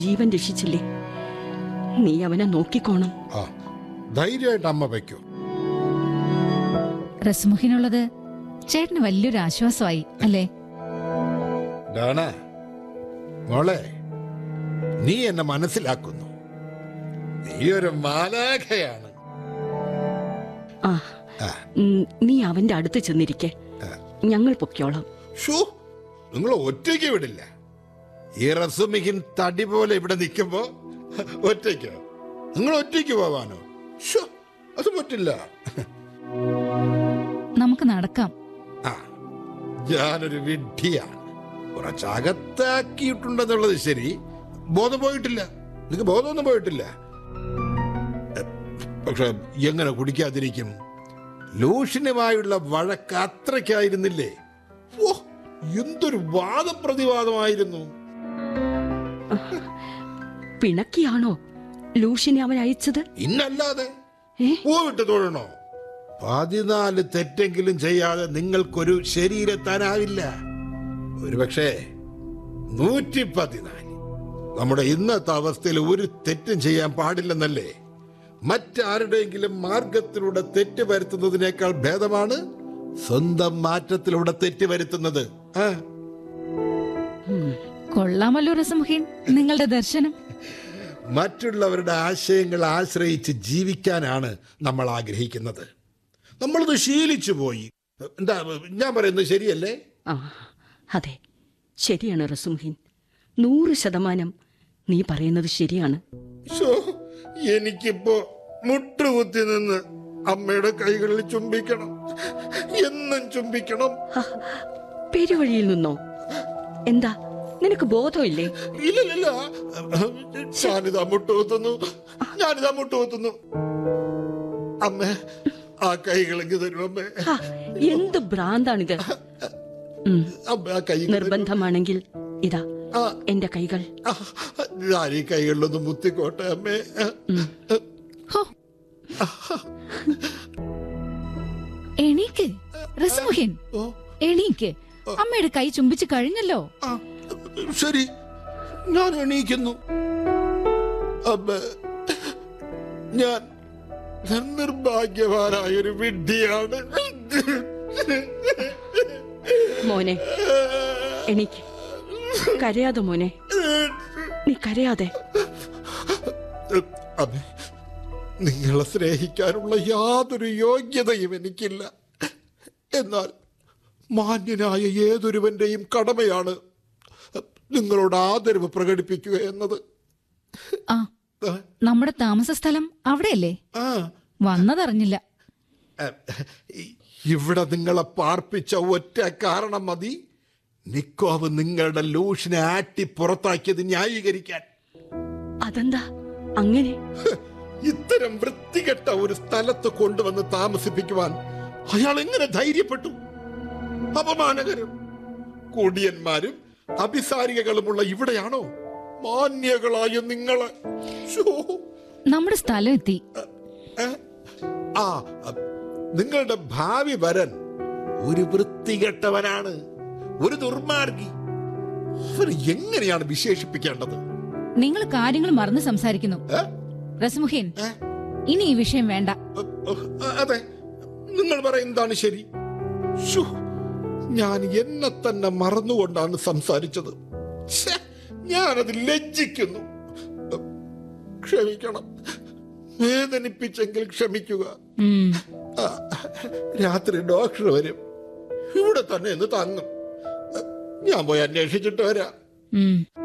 ജീവൻ രക്ഷിച്ചില്ലേ നീ അവനെ നോക്കിക്കോണം ആ ധൈര്യമായിട്ട് അമ്മ വയ്ക്കൂ റസ്മുഹിനുള്ളത് ചേട്ടന് വലിയൊരു ആശ്വാസമായി അല്ലേ ഡാണ മോളെ നീ എന്നെ മനസ്സിലാക്കുന്നു നീ ഒരു മാലാഖയാണ് ആ ആ. ഉം, നീ അവന്റെ അടുത്ത് ചെന്നിരിക്കെ ഞങ്ങൾ പൊക്കോളാം ഷോ നിങ്ങൾ ഒറ്റയ്ക്ക് വിടില്ല ഈ റസുമിഹിൻ തടി പോലെ ഇവിടെ നിൽക്കുമ്പോ ഒറ്റയ്ക്കോ നിങ്ങൾ ഒറ്റയ്ക്ക് പോവാനോ ഷോ അത് പറ്റില്ല നമുക്ക് നടക്കാം ആ ഞാനൊരു വിഡ്ഢിയാണ് കുറച്ചകത്താക്കിയിട്ടുണ്ടെന്നുള്ളത് ശരി ബോധം പോയിട്ടില്ല നിനക്ക് ബോധമൊന്നും പോയിട്ടില്ല എ, പക്ഷെ എങ്ങനെ കുടിക്കാതിരിക്കും ലൂഷനുമായുള്ള വഴക്ക് അത്രയ്ക്കായിരുന്നില്ലേ ഓ എന്തൊരു വാദപ്രതിവാദമായിരുന്നു പിണക്കിയാണോ ലൂഷിനെ അവൻ അയച്ചത് ഇന്നല്ലാതെ ഏ പോവിട്ട് തൊഴണോ പതിനാല് തെറ്റെങ്കിലും ചെയ്യാതെ നിങ്ങൾക്കൊരു ശരീരത്താനാവില്ല ഒരുപക്ഷേ നൂറ്റി പതിനാല് നമ്മുടെ ഇന്നത്തെ അവസ്ഥയിൽ ഒരു തെറ്റും ചെയ്യാൻ പാടില്ലെന്നല്ലേ മറ്റാരുടെയെങ്കിലും മാർഗത്തിലൂടെ തെറ്റ് വരുത്തുന്നതിനേക്കാൾ ഭേദമാണ് സ്വന്തം മാറ്റത്തിലൂടെ തെറ്റ് വരുത്തുന്നത് ആ കൊള്ളാമല്ലോ റസ്മുഹീൻ നിങ്ങളുടെ ദർശനം മറ്റുള്ളവരുടെ ആശയങ്ങൾ ആശ്രയിച്ച് ജീവിക്കാനാണ് നമ്മൾ ആഗ്രഹിക്കുന്നത് നമ്മളത് ശീലിച്ചു പോയി എന്താ ഞാൻ പറയുന്നത് ശരിയല്ലേ ആ അതെ ശരിയാണ് റസുംഹീൻ നൂറ് ശതമാനം നീ പറയുന്നത് ശരിയാണ് ശോ, എനിക്കിപ്പോ മുട്ടുകുത്തി നിന്ന് അമ്മയുടെ കൈകളിൽ ചുംബിക്കണം എന്നും ചുംബിക്കണം ഹ, പെരുവഴിയിൽ നിന്നോ എന്താ നിനക്ക് ബോധമില്ലേ ഇല്ലല്ല ഞാനിതാ മുട്ടുകുത്തുന്നു ഞാനിതാ മുട്ടുകുത്തുന്നു അമ്മ ആ കൈകളെങ്കിൽ തരും അമ്മേ ഹ, എന്ത് ഭ്രാന്താണിത് ഉം, അമ്മ ആ കൈ നിർബന്ധമാണെങ്കിൽ ഇതാ ആ എന്റെ കൈകൾ ആ, ഞാൻ ഈ കൈകളിലൊന്ന് മുത്തിക്കോട്ടെ അമ്മേ ഹോ എണീക്ക് റസ്മുഹീൻ ഓ, എണീക്ക് അമ്മയുടെ കൈ ചുംബിച്ചു കഴിഞ്ഞല്ലോ ആ, ശരി ഞാൻ എണീക്കുന്നു അമ്മ ഞാൻ ഞാൻ നിർഭാഗ്യവാനായൊരു വിഡ്ഢിയാണ് മോനെ എനിക്ക് കരയാതെ മോനെ നീ കരയാതെ അമ്മ നിങ്ങളെ സ്നേഹിക്കാനുള്ള യാതൊരു യോഗ്യതയും എനിക്കില്ല എന്നാൽ മാന്യനായ ഏതൊരുവന്റെയും കടമയാണ് നിങ്ങളോട് ആദരവ് പ്രകടിപ്പിക്കുക എന്നത് ആ ആ, നമ്മുടെ താമസ സ്ഥലം അവിടെയല്ലേ ആ വന്നതറിഞ്ഞില്ല ഇവിടെ നിങ്ങളെ പാർപ്പിച്ച ഒറ്റ കാരണം മതി നിക്കോവ് നിങ്ങളുടെ ലൂഷിനെ ആട്ടി പുറത്താക്കിയത് ന്യായീകരിക്കാൻ അതെന്താ അങ്ങനെ ഹ്, ഇത്തരം വൃത്തികെട്ട ഒരു സ്ഥലത്ത് കൊണ്ടുവന്ന് താമസിപ്പിക്കുവാൻ അയാൾ എങ്ങനെ ധൈര്യപ്പെട്ടു അപമാനകരം കൊടിയന്മാരും അഭിസാരികകളുമുള്ള ഇവിടെയാണോ മാന്യകളായ നിങ്ങളെ ശോ. നമ്മുടെ സ്ഥലം എത്തി ഏ? ആ അ, നിങ്ങളുടെ ഭാവി വരൻ ഒരു വൃത്തികെട്ടവനാണ് ഒരു ദുർമാർഗി അവന് എങ്ങനെയാണ് വിശേഷിപ്പിക്കേണ്ടത് നിങ്ങൾ കാര്യങ്ങൾ മറന്ന് സംസാരിക്കുന്നു ഏ? റസ്മുഹീൻ ഏ? ഇനി ഈ വിഷയം വേണ്ട അ, അ, അതെ നിങ്ങൾ പറയുന്നതാണ് ശരി ശ്ശോ, ഞാൻ എന്നെ തന്നെ മറന്നുകൊണ്ടാണ് സംസാരിച്ചത് ഛെ, ഞാനത് ലജ്ജിക്കുന്നു അ, ക്ഷമിക്കണം വേദനിപ്പിച്ചെങ്കിൽ ക്ഷമിക്കുക ഉം. ആ, രാത്രി ഡോക്ടർ വരും ഇവിടെ തന്നെ എന്ന് തങ്ങും ഞാൻ പോയി അന്വേഷിച്ചിട്ട് വരാം ഉം.